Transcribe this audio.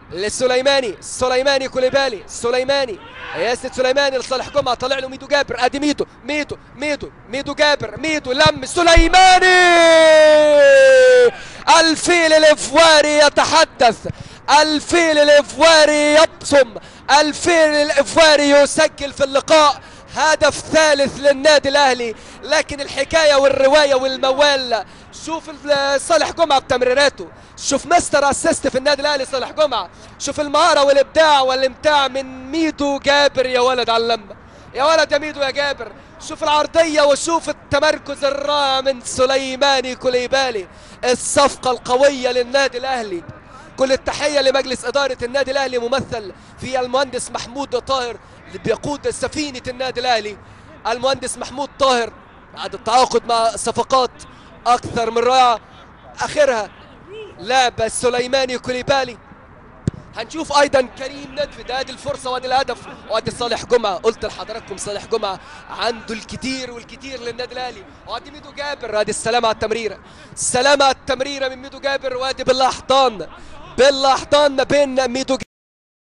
للسليماني سليماني كوليبالي سليماني ياسر سليماني لصالح جمعه طلع له ميدو جابر ادي ميدو ميدو ميدو ميدو جابر ميدو لم سليماني الفيل الافواري يتحدث الفيل الافواري يبصم الفيل الافواري يسجل في اللقاء هدف ثالث للنادي الاهلي لكن الحكايه والروايه والموال شوف ال- صالح جمعه بتمريراته شوف مستر اسيست في النادي الاهلي صالح جمعه شوف المهاره والابداع والامتاع من ميدو جابر يا ولد على اللمه يا ولد يا ميدو يا جابر شوف العرضيه وشوف التمركز الرائع من سليماني كوليبالي الصفقه القويه للنادي الاهلي كل التحية لمجلس إدارة النادي الأهلي ممثل في المهندس محمود طاهر اللي بيقود سفينة النادي الأهلي المهندس محمود طاهر بعد التعاقد مع صفقات أكثر من رائعة آخرها لعبة سليماني كوليبالي هنشوف ايضا كريم ندفد ادي الفرصه وادي الهدف وادي صالح جمعه قلت لحضراتكم صالح جمعه عنده الكثير والكثير للنادي الاهلي وادي ميدو جابر ادي السلامه على التمريره السلامه على التمريره من ميدو جابر وادي بالاحضان بالاحضان ما بين ميدو